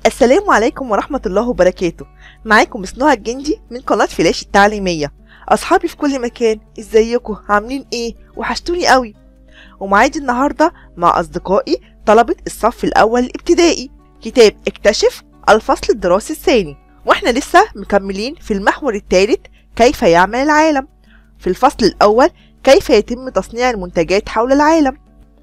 السلام عليكم ورحمة الله وبركاته معاكم مسنوع الجندي من قناة فلاش التعليمية أصحابي في كل مكان ازيكم عاملين ايه وحشتوني قوي ومعادي النهاردة مع أصدقائي طلبة الصف الأول الابتدائي كتاب اكتشف الفصل الدراسي الثاني واحنا لسه مكملين في المحور الثالث كيف يعمل العالم في الفصل الأول كيف يتم تصنيع المنتجات حول العالم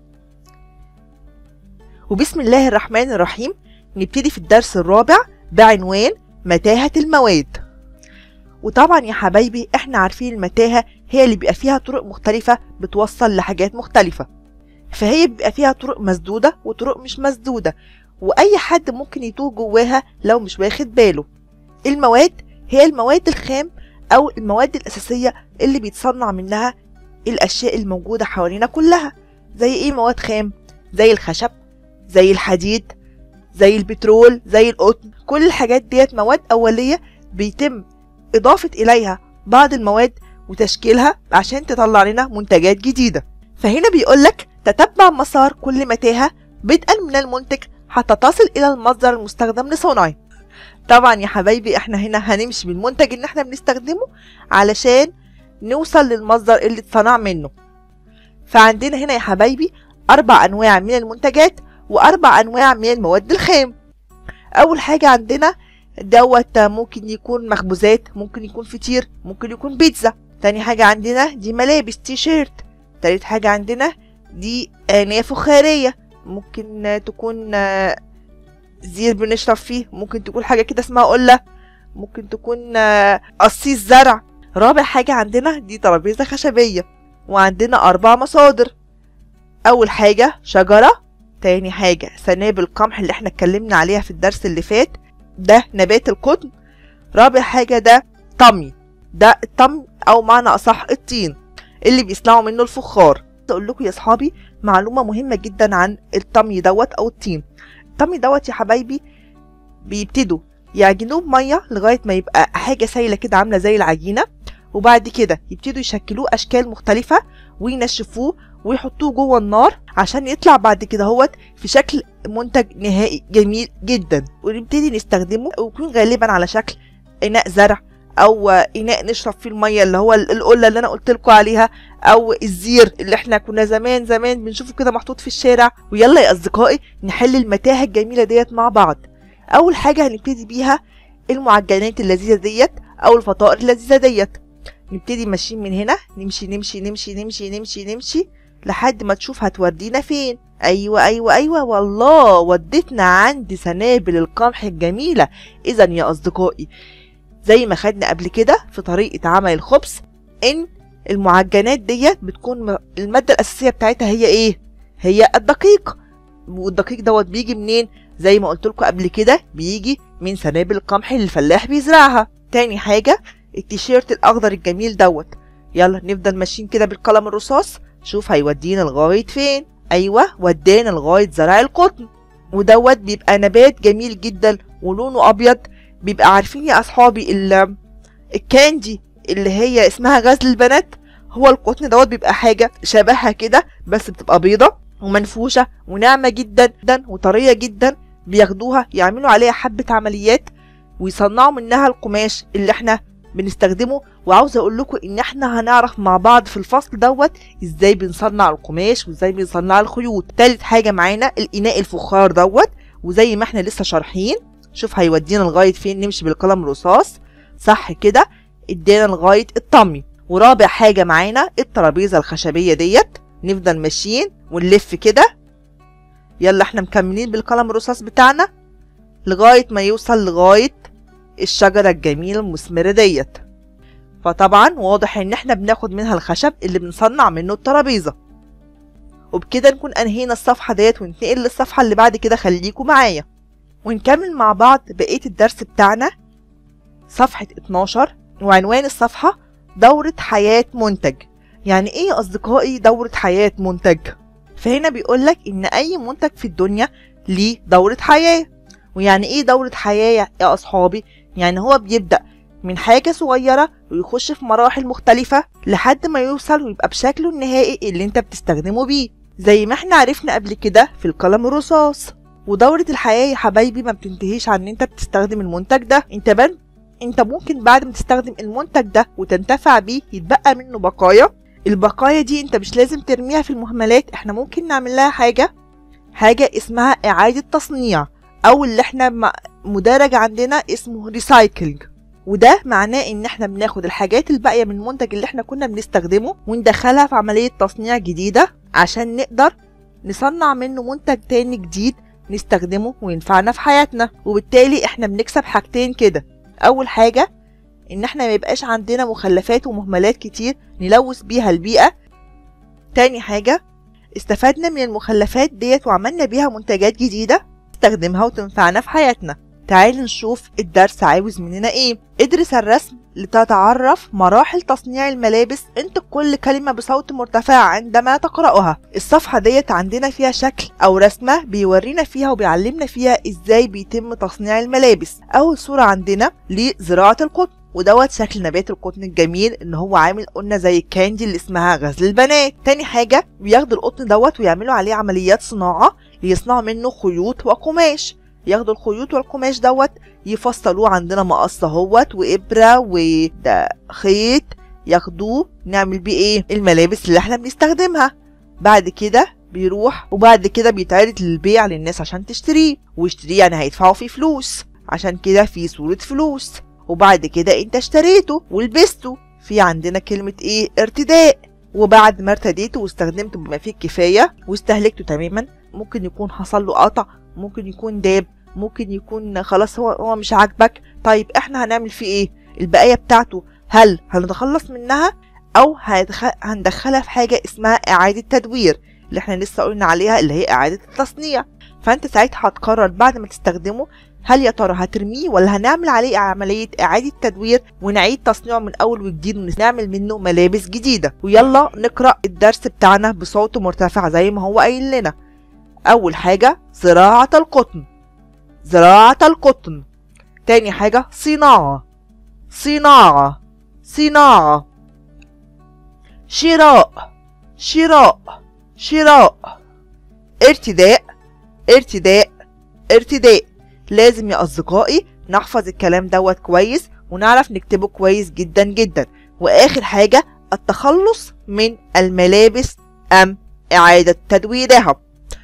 وبسم الله الرحمن الرحيم نبتدي في الدرس الرابع بعنوان متاهة المواد وطبعا يا حبايبي احنا عارفين المتاهة هي اللي بيبقى فيها طرق مختلفة بتوصل لحاجات مختلفة فهي بيبقى فيها طرق مسدودة وطرق مش مسدودة وأي حد ممكن يتوه جواها لو مش واخد باله المواد هي المواد الخام أو المواد الأساسية اللي بيتصنع منها الأشياء الموجودة حوالينا كلها زي إيه مواد خام؟ زي الخشب زي الحديد زي البترول زي القطن كل الحاجات ديت مواد أولية بيتم إضافة إليها بعض المواد وتشكيلها عشان تطلع لنا منتجات جديدة فهنا بيقولك تتبع مسار كل متاهة بدءا من المنتج حتى تصل إلى المصدر المستخدم لصنعه طبعا يا حبايبي احنا هنا هنمشي بالمنتج اللي احنا بنستخدمه علشان نوصل للمصدر اللي اتصنع منه فعندنا هنا يا حبايبي أربع أنواع من المنتجات وأربع أنواع من المواد الخام أول حاجة عندنا دوت ممكن يكون مخبوزات ممكن يكون فطير ممكن يكون بيتزا تاني حاجة عندنا دي ملابس تي شيرت تالت حاجة عندنا دي آنية فخارية ممكن تكون زير بنشرب فيه ممكن تكون حاجة كده اسمها قلة ممكن تكون قصيص زرع رابع حاجة عندنا دي ترابيزة خشبية وعندنا أربع مصادر أول حاجة شجرة تاني حاجة سنابل القمح اللي احنا اتكلمنا عليها في الدرس اللي فات ده نبات القطن رابع حاجة ده طمي ده الطمي أو معنى أصح الطين اللي بيصنعوا منه الفخار أقول لكم يا صحابي معلومة مهمة جدا عن الطمي دوت أو الطين الطمي دوت يا حبايبي بيبتدوا يعجنوه بمية لغاية ما يبقى حاجة سايلة كده عاملة زي العجينة وبعد كده يبتدوا يشكلوه أشكال مختلفة وينشفوه ويحطوه جوه النار عشان يطلع بعد كده هوت في شكل منتج نهائي جميل جدا ونبتدي نستخدمه ويكون غالبا على شكل اناء زرع او اناء نشرب فيه الميه اللي هو القله اللي انا قلت لكم عليها او الزير اللي احنا كنا زمان زمان بنشوفه كده محطوط في الشارع ويلا يا اصدقائي نحل المتاهه الجميله ديت مع بعض اول حاجه هنبتدي بيها المعجنات اللذيذه ديت او الفطائر اللذيذه ديت نبتدي ماشيين من هنا نمشي نمشي نمشي نمشي نمشي نمشي لحد ما تشوف هتودينا فين ايوه ايوه ايوه والله ودتنا عند سنابل القمح الجميله اذا يا اصدقائي زي ما خدنا قبل كده في طريقه عمل الخبز ان المعجنات ديت بتكون الماده الاساسيه بتاعتها هي ايه هي الدقيق والدقيق دوت بيجي منين زي ما قلت لكم قبل كده بيجي من سنابل القمح اللي الفلاح بيزرعها تاني حاجه التيشيرت الاخضر الجميل دوت يلا نفضل ماشيين كده بالقلم الرصاص شوف هيودينا لغاية فين أيوة ودانا لغاية زرع القطن ودوت بيبقى نبات جميل جدا ولونه أبيض بيبقى عارفين يا أصحابي الكاندي اللي هي اسمها غزل البنات هو القطن دوت بيبقى حاجة شبهها كده بس بتبقى بيضة ومنفوشة وناعمة جدا جدا وطرية جدا بياخدوها يعملوا عليها حبة عمليات ويصنعوا منها القماش اللي احنا بنستخدمه وعاوزه اقول لكم ان احنا هنعرف مع بعض في الفصل دوت ازاي بنصنع القماش وازاي بنصنع الخيوط تالت حاجه معانا الاناء الفخار دوت وزي ما احنا لسه شارحين شوف هيودينا لغايه فين نمشي بالقلم الرصاص صح كده ادانا لغايه الطمي ورابع حاجه معانا الترابيزه الخشبيه ديت نفضل ماشيين ونلف كده يلا احنا مكملين بالقلم الرصاص بتاعنا لغايه ما يوصل لغايه الشجرة الجميلة المثمرة ديت فطبعا واضح ان احنا بناخد منها الخشب اللي بنصنع منه الترابيزة وبكده نكون انهينا الصفحة ديت وننتقل للصفحة اللي بعد كده خليكم معايا ونكمل مع بعض بقية الدرس بتاعنا صفحة 12 وعنوان الصفحة دورة حياة منتج يعني ايه يا اصدقائي دورة حياة منتج فهنا بيقولك ان اي منتج في الدنيا ليه دورة حياة ويعني ايه دورة حياة يا اصحابي يعني هو بيبدأ من حاجة صغيرة ويخش في مراحل مختلفة لحد ما يوصل ويبقى بشكله النهائي اللي انت بتستخدمه بيه زي ما احنا عرفنا قبل كده في القلم الرصاص ودورة الحياة يا حبايبي ما بتنتهيش عن ان انت بتستخدم المنتج ده انت بان انت ممكن بعد ما تستخدم المنتج ده وتنتفع بيه يتبقى منه بقايا البقايا دي انت مش لازم ترميها في المهملات احنا ممكن نعمل لها حاجة حاجة اسمها اعادة تصنيع او اللي احنا مدرج عندنا اسمه ريسايكلينج وده معناه ان احنا بناخد الحاجات الباقيه من المنتج اللي احنا كنا بنستخدمه وندخلها في عمليه تصنيع جديده عشان نقدر نصنع منه منتج تاني جديد نستخدمه وينفعنا في حياتنا وبالتالي احنا بنكسب حاجتين كده اول حاجه ان احنا ما يبقاش عندنا مخلفات ومهملات كتير نلوث بيها البيئه تاني حاجه استفدنا من المخلفات ديت وعملنا بيها منتجات جديده نستخدمها وتنفعنا في حياتنا تعال نشوف الدرس عاوز مننا ايه ادرس الرسم لتتعرف مراحل تصنيع الملابس انطق كل كلمة بصوت مرتفع عندما تقرأها الصفحة ديت عندنا فيها شكل او رسمة بيورينا فيها وبيعلمنا فيها ازاي بيتم تصنيع الملابس اول صورة عندنا لزراعة القطن ودوت شكل نبات القطن الجميل ان هو عامل قلنا زي الكاندي اللي اسمها غزل البنات تاني حاجة بياخدوا القطن دوت ويعملوا عليه عمليات صناعة ليصنعوا منه خيوط وقماش ياخدوا الخيوط والقماش دوت يفصلوه عندنا مقص اهوت وابره وده خيط ياخدوه نعمل بيه ايه الملابس اللي احنا بنستخدمها بعد كده بيروح وبعد كده بيتعرض للبيع للناس عشان تشتريه ويشتريه يعني هيدفعوا فيه فلوس عشان كده في صورة فلوس وبعد كده انت اشتريته ولبسته في عندنا كلمة ايه ارتداء وبعد ما ارتديته واستخدمته بما فيه الكفاية واستهلكته تماما ممكن يكون حصل له قطع ممكن يكون داب ممكن يكون خلاص هو هو مش عاجبك طيب احنا هنعمل فيه ايه البقايا بتاعته هل هنتخلص منها او هندخلها في حاجه اسمها اعاده تدوير اللي احنا لسه قلنا عليها اللي هي اعاده التصنيع فانت ساعتها هتقرر بعد ما تستخدمه هل يا ترى هترميه ولا هنعمل عليه عملية إعادة تدوير ونعيد تصنيعه من أول وجديد ونعمل منه ملابس جديدة ويلا نقرأ الدرس بتاعنا بصوت مرتفع زي ما هو قايل لنا أول حاجة زراعة القطن زراعة القطن تاني حاجة صناعة صناعة صناعة شراء شراء شراء ارتداء ارتداء ارتداء لازم يا أصدقائي نحفظ الكلام دوت كويس ونعرف نكتبه كويس جدا جدا وآخر حاجة التخلص من الملابس أم إعادة تدويرها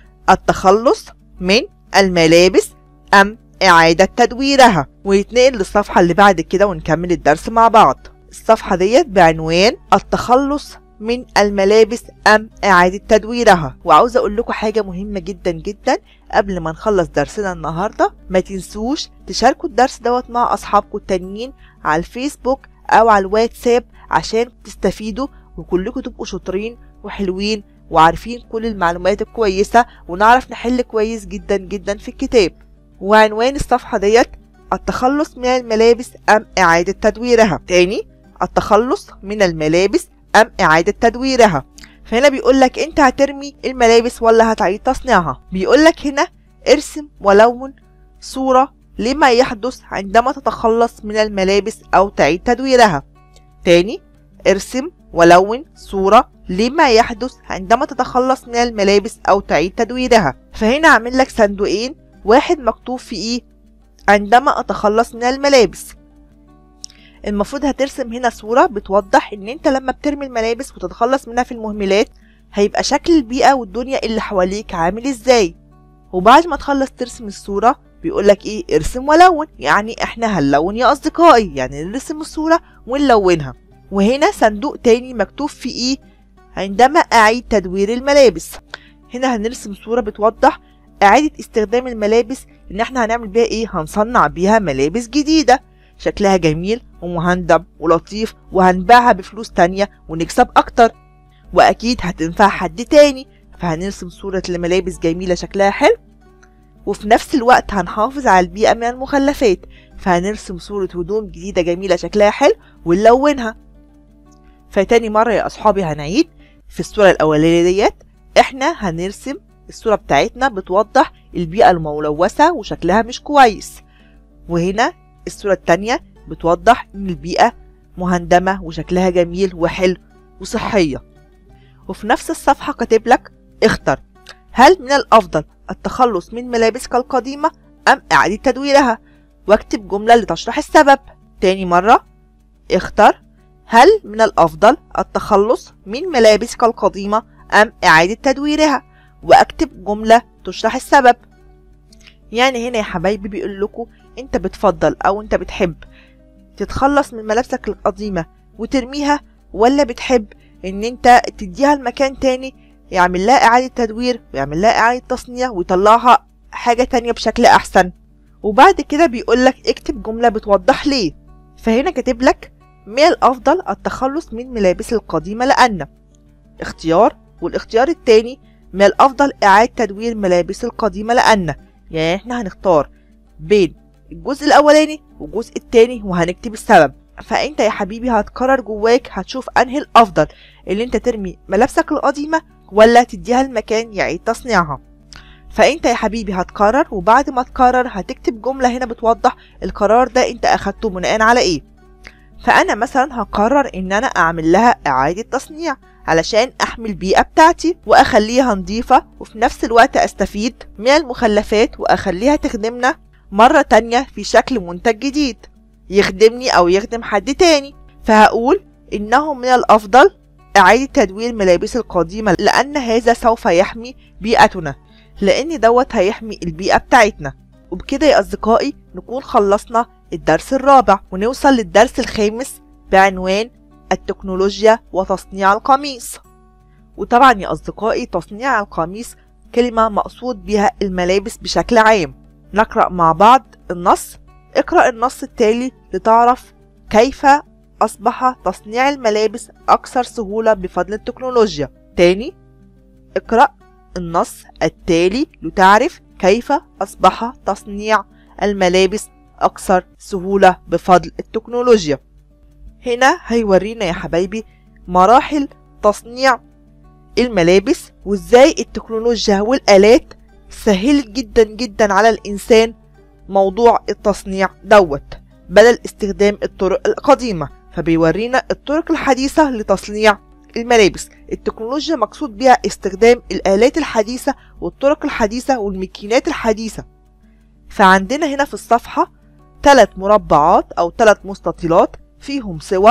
التخلص من الملابس أم إعادة تدويرها ويتنقل للصفحة اللي بعد كده ونكمل الدرس مع بعض الصفحة ديت بعنوان التخلص من الملابس أم إعادة تدويرها وعاوز أقول لكم حاجة مهمة جدا جدا قبل ما نخلص درسنا النهاردة ما تنسوش تشاركوا الدرس دوت مع أصحابكم التانيين على الفيسبوك أو على الواتساب عشان تستفيدوا وكلكم تبقوا شاطرين وحلوين وعارفين كل المعلومات الكويسة ونعرف نحل كويس جدا جدا في الكتاب وعنوان الصفحة ديت التخلص من الملابس أم إعادة تدويرها تاني التخلص من الملابس أم إعادة تدويرها فهنا بيقول لك أنت هترمي الملابس ولا هتعيد تصنيعها بيقول لك هنا ارسم ولون صورة لما يحدث عندما تتخلص من الملابس أو تعيد تدويرها تاني ارسم ولون صورة لما يحدث عندما تتخلص من الملابس أو تعيد تدويرها فهنا عامل لك صندوقين واحد مكتوب فيه عندما أتخلص من الملابس المفروض هترسم هنا صورة بتوضح ان انت لما بترمي الملابس وتتخلص منها في المهملات هيبقى شكل البيئة والدنيا اللي حواليك عامل ازاي وبعد ما تخلص ترسم الصورة بيقولك ايه ارسم ولون يعني احنا هنلون يا اصدقائي يعني نرسم الصورة ونلونها وهنا صندوق تاني مكتوب فيه ايه عندما اعيد تدوير الملابس هنا هنرسم صورة بتوضح اعادة استخدام الملابس ان احنا هنعمل بيها ايه هنصنع بيها ملابس جديدة شكلها جميل ومهندم ولطيف وهنبيعها بفلوس تانية ونكسب اكتر واكيد هتنفع حد تاني فهنرسم صورة لملابس جميلة شكلها حلو وفي نفس الوقت هنحافظ على البيئة من المخلفات فهنرسم صورة هدوم جديدة جميلة شكلها حلو ونلونها فتاني مرة يا أصحابي هنعيد في الصورة الأولانية ديت احنا هنرسم الصورة بتاعتنا بتوضح البيئة الملوثة وشكلها مش كويس وهنا الصورة التانية بتوضح ان البيئة مهندمة وشكلها جميل وحلو وصحية وفي نفس الصفحة كاتب لك اختر هل من الأفضل التخلص من ملابسك القديمة أم إعادة تدويرها واكتب جملة لتشرح السبب تاني مرة اختر هل من الأفضل التخلص من ملابسك القديمة أم إعادة تدويرها واكتب جملة تشرح السبب يعني هنا يا حبايبي بيقول لكم انت بتفضل او انت بتحب تتخلص من ملابسك القديمة وترميها ولا بتحب ان انت تديها لمكان تاني يعمل لها اعادة تدوير ويعمل لها اعادة تصنيع ويطلعها حاجة تانية بشكل احسن وبعد كده بيقولك اكتب جملة بتوضح ليه فهنا كاتب لك من الافضل التخلص من ملابس القديمة لان اختيار والاختيار التاني من الافضل اعادة تدوير ملابس القديمة لان يعني احنا هنختار بين الجزء الاولاني والجزء التاني وهنكتب السبب فانت يا حبيبي هتقرر جواك هتشوف انهي الافضل اللي انت ترمي ملابسك القديمة ولا تديها المكان يعيد تصنيعها فانت يا حبيبي هتقرر وبعد ما تقرر هتكتب جملة هنا بتوضح القرار ده انت اخدته بناء على ايه فانا مثلا هقرر ان انا اعمل لها اعادة تصنيع علشان احمي البيئة بتاعتي واخليها نظيفة وفي نفس الوقت استفيد من المخلفات واخليها تخدمنا مرة تانية في شكل منتج جديد يخدمني او يخدم حد تاني فهقول انه من الافضل اعادة تدوير ملابس القديمة لان هذا سوف يحمي بيئتنا لان دوت هيحمي البيئة بتاعتنا وبكده يا اصدقائي نكون خلصنا الدرس الرابع ونوصل للدرس الخامس بعنوان التكنولوجيا وتصنيع القميص وطبعا يا أصدقائي تصنيع القميص كلمة مقصود بها الملابس بشكل عام نقرأ مع بعض النص اقرأ النص التالي لتعرف كيف أصبح تصنيع الملابس أكثر سهولة بفضل التكنولوجيا تاني اقرأ النص التالي لتعرف كيف أصبح تصنيع الملابس أكثر سهولة بفضل التكنولوجيا هنا هيورينا يا حبايبي مراحل تصنيع الملابس وازاي التكنولوجيا والآلات سهلت جدا جدا على الإنسان موضوع التصنيع دوت بدل استخدام الطرق القديمة فبيورينا الطرق الحديثة لتصنيع الملابس التكنولوجيا مقصود بها استخدام الآلات الحديثة والطرق الحديثة والماكينات الحديثة فعندنا هنا في الصفحة ثلاث مربعات أو ثلاث مستطيلات فيهم صور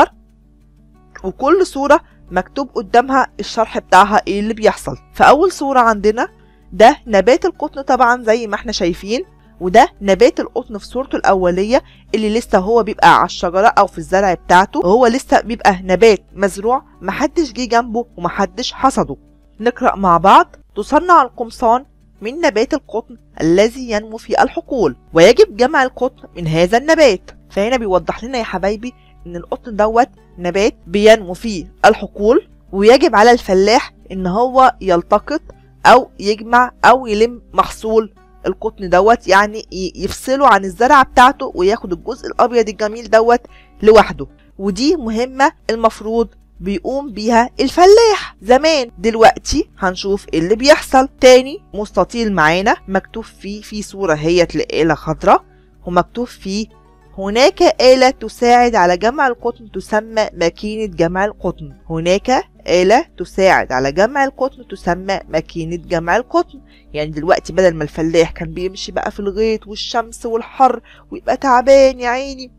وكل صورة مكتوب قدامها الشرح بتاعها ايه اللي بيحصل فأول صورة عندنا ده نبات القطن طبعا زي ما احنا شايفين وده نبات القطن في صورته الأولية اللي لسه هو بيبقى على الشجرة أو في الزرع بتاعته وهو لسه بيبقى نبات مزروع محدش جه جنبه ومحدش حصده نقرأ مع بعض تصنع القمصان من نبات القطن الذي ينمو في الحقول ويجب جمع القطن من هذا النبات فهنا بيوضح لنا يا حبايبي ان القطن دوت نبات بينمو فيه الحقول ويجب على الفلاح ان هو يلتقط او يجمع او يلم محصول القطن دوت يعني يفصله عن الزرعة بتاعته وياخد الجزء الابيض الجميل دوت لوحده ودي مهمة المفروض بيقوم بيها الفلاح زمان دلوقتي هنشوف ايه اللي بيحصل تاني مستطيل معانا مكتوب فيه في صورة هي لآلة خضراء ومكتوب فيه هناك آلة تساعد على جمع القطن تسمى ماكينة جمع القطن هناك آلة تساعد على جمع القطن تسمى ماكينة جمع القطن يعني دلوقتي بدل ما الفلاح كان بيمشي بقى في الغيط والشمس والحر ويبقى تعبان يا عيني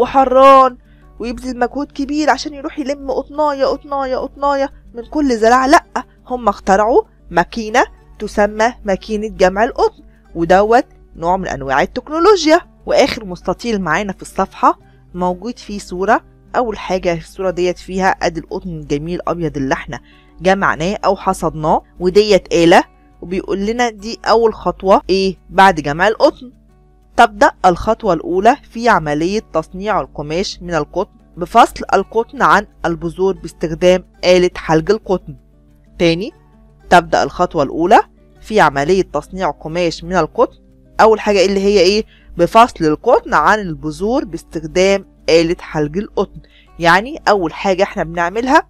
وحران ويبذل مجهود كبير عشان يروح يلم قطناية قطناية قطناية من كل زراعة لأ هم اخترعوا ماكينة تسمى ماكينة جمع القطن ودوت نوع من أنواع التكنولوجيا واخر مستطيل معانا في الصفحة موجود فيه صورة اول حاجة الصورة ديت فيها ادي القطن الجميل ابيض اللي احنا جمعناه او حصدناه وديت آلة وبيقول لنا دي اول خطوة ايه بعد جمع القطن تبدأ الخطوة الأولى في عملية تصنيع القماش من القطن بفصل القطن عن البذور باستخدام آلة حلج القطن تاني تبدأ الخطوة الأولى في عملية تصنيع القماش من القطن أول حاجة اللي هي إيه بفصل القطن عن البذور باستخدام آلة حلج القطن يعني أول حاجة احنا بنعملها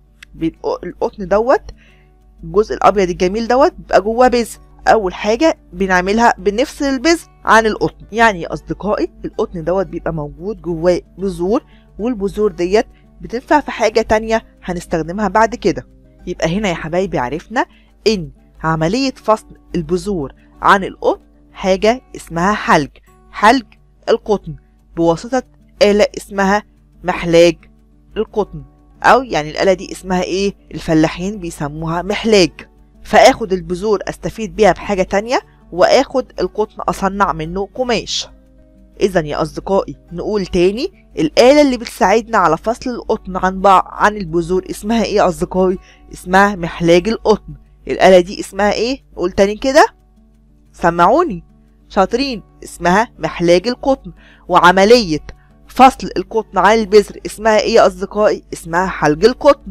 القطن دوت الجزء الأبيض الجميل دوت بيبقى جواه بذر أول حاجة بنعملها بنفصل البذر عن القطن يعني يا أصدقائي القطن دوت بيبقى موجود جواه بذور والبذور ديت بتنفع في حاجة تانية هنستخدمها بعد كده يبقى هنا يا حبايبي عرفنا إن عملية فصل البذور عن القطن حاجة اسمها حلج حلج القطن بواسطة آلة اسمها محلاج القطن أو يعني الآلة دي اسمها إيه الفلاحين بيسموها محلاج فآخد البذور أستفيد بيها بحاجة تانية وآخد القطن أصنع منه قماش إذا يا أصدقائي نقول تاني الآلة اللي بتساعدنا على فصل القطن عن بعض عن البذور اسمها إيه يا أصدقائي؟ اسمها محلاج القطن الآلة دي اسمها إيه؟ قول تاني كده سمعوني شاطرين اسمها محلاج القطن وعملية فصل القطن عن البذر اسمها ايه يا اصدقائي اسمها حلج القطن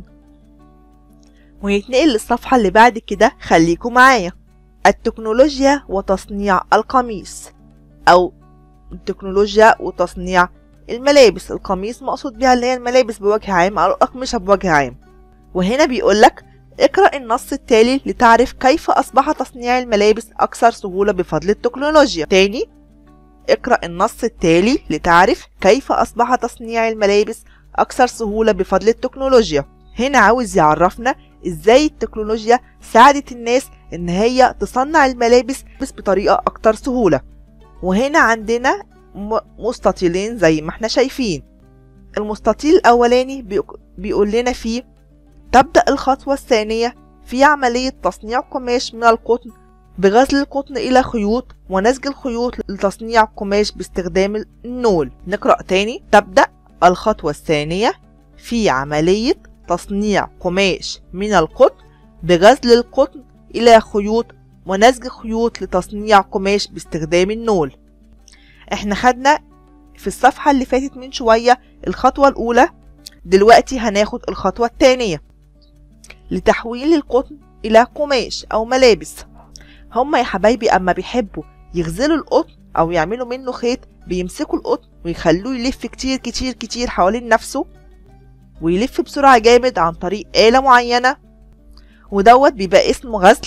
ونتنقل للصفحة اللي بعد كده خليكم معايا التكنولوجيا وتصنيع القميص او التكنولوجيا وتصنيع الملابس القميص مقصود بيها اللي هي الملابس بوجه عام او الاقمشة بوجه عام وهنا بيقولك اقرأ النص التالي لتعرف كيف أصبح تصنيع الملابس أكثر سهولة بفضل التكنولوجيا تاني اقرأ النص التالي لتعرف كيف أصبح تصنيع الملابس أكثر سهولة بفضل التكنولوجيا هنا عاوز يعرفنا ازاي التكنولوجيا ساعدت الناس ان هي تصنع الملابس بس بطريقة اكتر سهولة وهنا عندنا مستطيلين زي ما احنا شايفين المستطيل الاولاني بيقول لنا فيه تبدأ الخطوة الثانية في عملية تصنيع قماش من القطن بغزل القطن إلى خيوط ونسج الخيوط لتصنيع قماش باستخدام النول نقرأ تاني تبدأ الخطوة الثانية في عملية تصنيع قماش من القطن بغزل القطن إلى خيوط ونسج خيوط لتصنيع قماش باستخدام النول احنا خدنا في الصفحة اللي فاتت من شوية الخطوة الأولى دلوقتي هناخد الخطوة الثانية لتحويل القطن إلى قماش أو ملابس هما يا حبايبي أما بيحبوا يغزلوا القطن أو يعملوا منه خيط بيمسكوا القطن ويخلوه يلف كتير كتير كتير حوالين نفسه ويلف بسرعة جامد عن طريق آلة معينة ودوت بيبقى اسمه غزل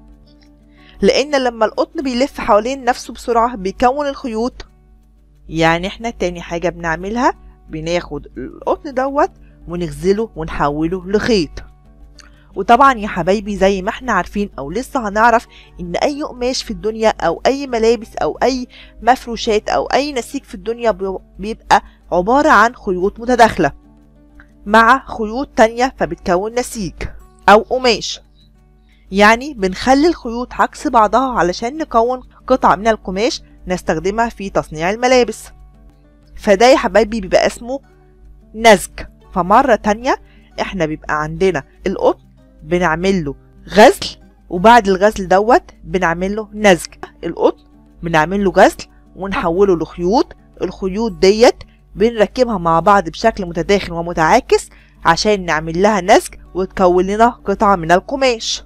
لأن لما القطن بيلف حوالين نفسه بسرعة بيكون الخيوط يعني احنا تاني حاجة بنعملها بناخد القطن دوت ونغزله ونحوله لخيط وطبعا يا حبايبي زي ما احنا عارفين او لسه هنعرف ان اي قماش في الدنيا او اي ملابس او اي مفروشات او اي نسيج في الدنيا بيبقى عبارة عن خيوط متداخلة مع خيوط تانية فبتكون نسيج او قماش يعني بنخلي الخيوط عكس بعضها علشان نكون قطعة من القماش نستخدمها في تصنيع الملابس فده يا حبايبي بيبقى اسمه نسج فمرة تانية احنا بيبقى عندنا القطن بنعمل له غزل وبعد الغزل دوت بنعمل له نسج القطن بنعمل له غزل ونحوله لخيوط الخيوط ديت بنركبها مع بعض بشكل متداخل ومتعاكس عشان نعمل لها نسج وتكون لنا قطعة من القماش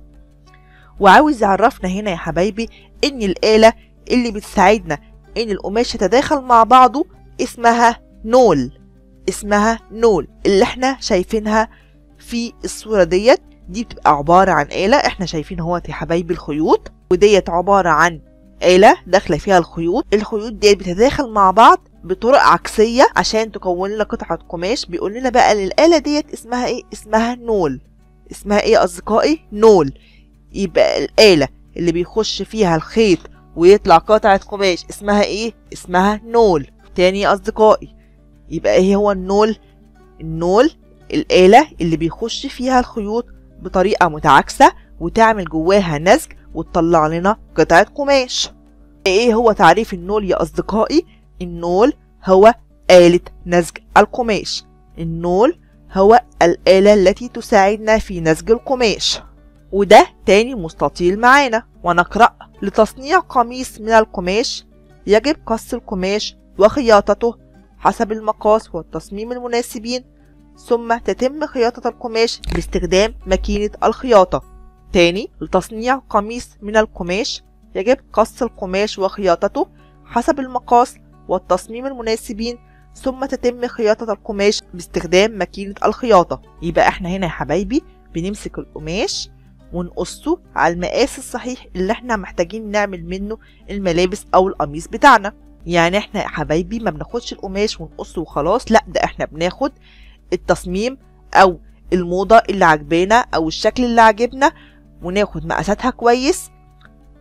وعاوز يعرفنا هنا يا حبايبي ان الآلة اللي بتساعدنا ان القماش يتداخل مع بعضه اسمها نول اسمها نول اللي احنا شايفينها في الصورة ديت دي بتبقى عبارة عن آلة احنا شايفين اهوت يا حبايبي الخيوط وديت عبارة عن آلة داخلة فيها الخيوط الخيوط ديت بتتداخل مع بعض بطرق عكسية عشان تكون لنا قطعة قماش بيقول لنا بقى الآلة ديت اسمها ايه اسمها نول اسمها ايه يا أصدقائي نول يبقى الآلة اللي بيخش فيها الخيط ويطلع قطعة قماش اسمها ايه اسمها نول تاني يا أصدقائي يبقى ايه هو النول النول الآلة اللي بيخش فيها الخيوط بطريقة متعاكسة وتعمل جواها نسج وتطلع لنا قطعة قماش ايه هو تعريف النول يا أصدقائي؟ النول هو آلة نسج القماش النول هو الآلة التي تساعدنا في نسج القماش وده تاني مستطيل معانا ونقرأ لتصنيع قميص من القماش يجب قص القماش وخياطته حسب المقاس والتصميم المناسبين ثم تتم خياطة القماش باستخدام ماكينة الخياطة تاني لتصنيع قميص من القماش يجب قص القماش وخياطته حسب المقاس والتصميم المناسبين ثم تتم خياطة القماش باستخدام ماكينة الخياطة يبقى احنا هنا يا حبايبي بنمسك القماش ونقصه على المقاس الصحيح اللي احنا محتاجين نعمل منه الملابس او القميص بتاعنا يعني احنا يا حبايبي ما بناخدش القماش ونقصه وخلاص لا ده احنا بناخد التصميم او الموضة اللي عجبانا او الشكل اللي عجبنا وناخد مقاساتها كويس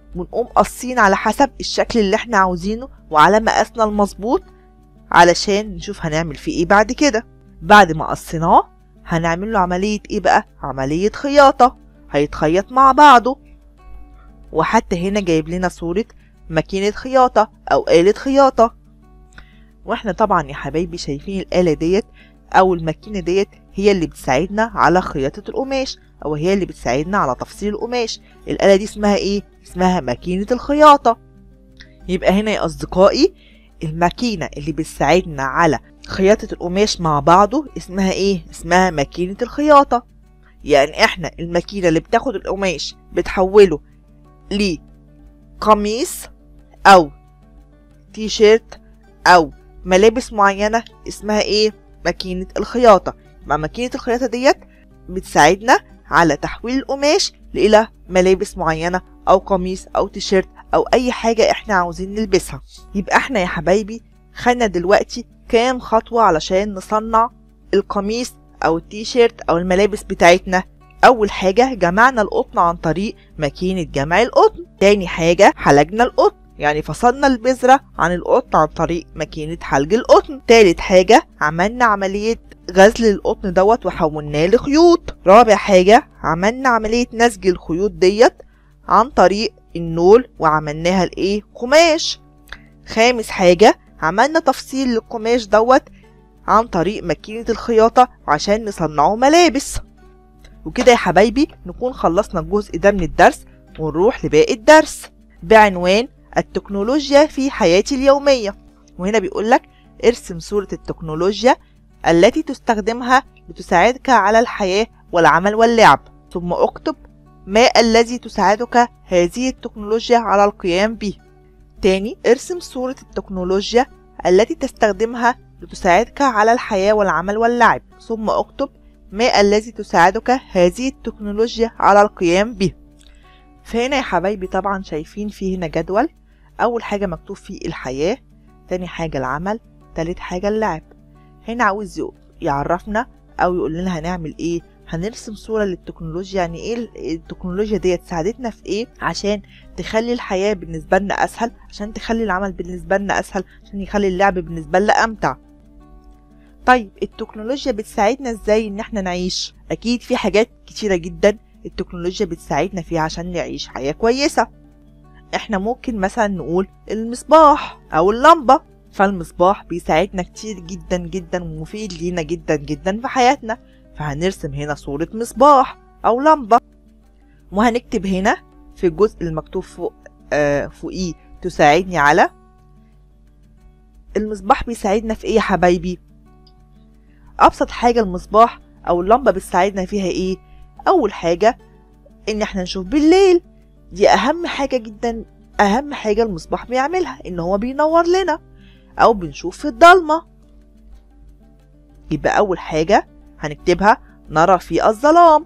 ونقوم قاصين على حسب الشكل اللي احنا عاوزينه وعلى مقاسنا المظبوط علشان نشوف هنعمل فيه ايه بعد كده بعد ما قصيناه هنعمل له عملية ايه بقى عملية خياطة هيتخيط مع بعضه وحتى هنا جايب لنا صورة ماكينة خياطة أو آلة خياطة واحنا طبعا يا حبايبي شايفين الآلة ديت أو الماكينة ديت هي اللي بتساعدنا على خياطة القماش أو هي اللي بتساعدنا على تفصيل القماش الآلة دي اسمها إيه؟ اسمها ماكينة الخياطة يبقى هنا يا أصدقائي الماكينة اللي بتساعدنا على خياطة القماش مع بعضه اسمها إيه؟ اسمها ماكينة الخياطة يعني إحنا الماكينة اللي بتاخد القماش بتحوله لقميص أو تي شيرت أو ملابس معينة اسمها إيه؟ ماكينة الخياطة مع ماكينة الخياطة ديت بتساعدنا على تحويل القماش إلى ملابس معينة أو قميص أو تيشيرت أو أي حاجة إحنا عاوزين نلبسها يبقى إحنا يا حبايبي خدنا دلوقتي كام خطوة علشان نصنع القميص أو التيشيرت أو الملابس بتاعتنا أول حاجة جمعنا القطن عن طريق ماكينة جمع القطن تاني حاجة حلجنا القطن يعني فصلنا البذرة عن القطن عن طريق ماكينة حلج القطن تالت حاجة عملنا عملية غزل القطن دوت وحولناه لخيوط رابع حاجة عملنا عملية نسج الخيوط ديت عن طريق النول وعملناها لايه قماش خامس حاجة عملنا تفصيل للقماش دوت عن طريق ماكينة الخياطة عشان نصنعه ملابس وكده يا حبايبي نكون خلصنا الجزء ده من الدرس ونروح لباقي الدرس بعنوان التكنولوجيا في حياتي اليومية وهنا بيقولك ارسم صورة التكنولوجيا التي تستخدمها لتساعدك على الحياة والعمل واللعب ثم اكتب ما الذي تساعدك هذه التكنولوجيا على القيام به تاني ارسم صورة التكنولوجيا التي تستخدمها لتساعدك على الحياة والعمل واللعب ثم اكتب ما الذي تساعدك هذه التكنولوجيا على القيام به فهنا يا حبايبي طبعا شايفين في هنا جدول أول حاجة مكتوب فيه الحياة تاني حاجة العمل تالت حاجة اللعب هنا عاوز يعرفنا أو يقول لنا هنعمل إيه هنرسم صورة للتكنولوجيا يعني ايه التكنولوجيا ديت ساعدتنا في ايه عشان تخلي الحياة بالنسبة لنا اسهل عشان تخلي العمل بالنسبة لنا اسهل عشان يخلي اللعب بالنسبة لنا امتع طيب التكنولوجيا بتساعدنا ازاي ان احنا نعيش اكيد في حاجات كتيرة جدا التكنولوجيا بتساعدنا فيها عشان نعيش حياة كويسة احنا ممكن مثلا نقول المصباح او اللمبة فالمصباح بيساعدنا كتير جدا جدا ومفيد لينا جدا جدا في حياتنا فهنرسم هنا صورة مصباح أو لمبة وهنكتب هنا في الجزء المكتوب فوق آه فوقيه تساعدني على المصباح بيساعدنا في ايه يا حبايبي ابسط حاجة المصباح او اللمبة بتساعدنا فيها ايه اول حاجة ان احنا نشوف بالليل دي اهم حاجة جدا اهم حاجة المصباح بيعملها ان هو بينور لنا او بنشوف في الضلمة يبقى اول حاجة هنكتبها نرى في الظلام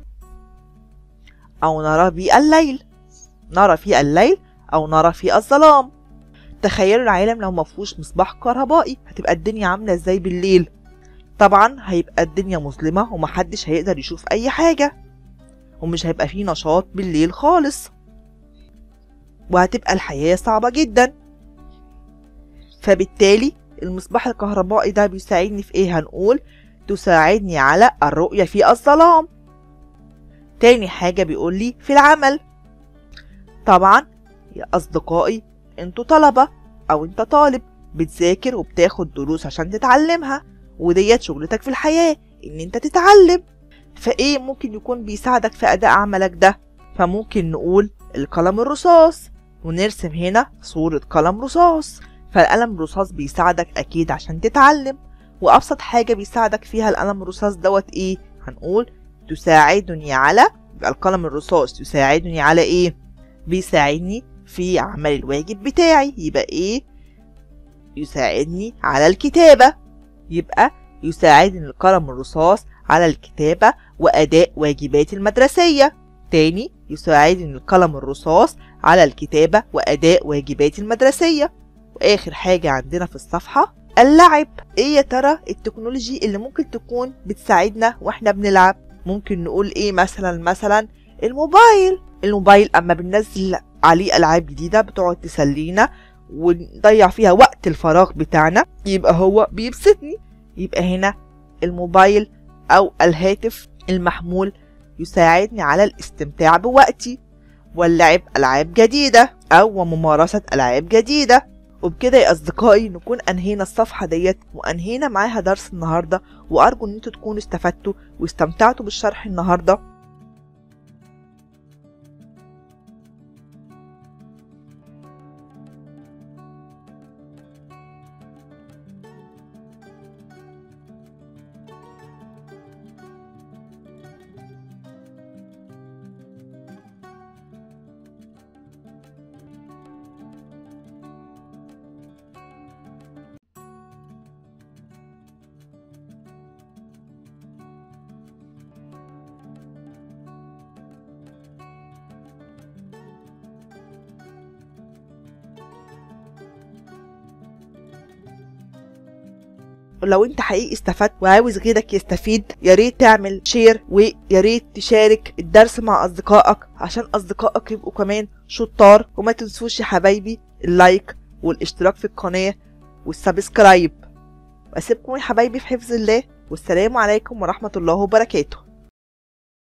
أو نرى في الليل نرى في الليل أو نرى في الظلام تخيلوا العالم لو مفهوش مصباح كهربائي هتبقى الدنيا عاملة ازاي بالليل طبعا هيبقى الدنيا مظلمة ومحدش هيقدر يشوف أي حاجة ومش هيبقى فيه نشاط بالليل خالص وهتبقى الحياة صعبة جدا فبالتالي المصباح الكهربائي ده بيساعدني في ايه هنقول تساعدني على الرؤية في الظلام تاني حاجة بيقول لي في العمل طبعا يا أصدقائي انتوا طلبة أو انت طالب بتذاكر وبتاخد دروس عشان تتعلمها وديت شغلتك في الحياة ان انت تتعلم فايه ممكن يكون بيساعدك في أداء عملك ده فممكن نقول القلم الرصاص ونرسم هنا صورة قلم رصاص فالقلم الرصاص بيساعدك أكيد عشان تتعلم وابسط حاجه بيساعدك فيها القلم الرصاص دوت ايه هنقول تساعدني على يبقى القلم الرصاص يساعدني على ايه بيساعدني في عمل الواجب بتاعي يبقى ايه يساعدني على الكتابه يبقى يساعدني القلم الرصاص على الكتابه واداء واجباتي المدرسيه تاني يساعدني القلم الرصاص على الكتابه واداء واجباتي المدرسيه واخر حاجه عندنا في الصفحه اللعب ايه يا ترى التكنولوجي اللي ممكن تكون بتساعدنا واحنا بنلعب ممكن نقول ايه مثلا مثلا الموبايل الموبايل اما بننزل عليه ألعاب جديدة بتقعد تسلينا ونضيع فيها وقت الفراغ بتاعنا يبقى هو بيبسطني يبقى هنا الموبايل أو الهاتف المحمول يساعدني على الاستمتاع بوقتي واللعب ألعاب جديدة أو ممارسة ألعاب جديدة وبكده يا أصدقائي نكون أنهينا الصفحة ديت وأنهينا معاها درس النهاردة وأرجو إن انتوا تكونوا استفدتوا واستمتعتوا بالشرح النهاردة لو انت حقيقي استفدت وعاوز غيرك يستفيد يا ريت تعمل شير ويا ريت تشارك الدرس مع اصدقائك عشان اصدقائك يبقوا كمان شطار وما تنسوش يا حبايبي اللايك والاشتراك في القناة والسبسكرايب واسيبكم يا حبايبي في حفظ الله والسلام عليكم ورحمة الله وبركاته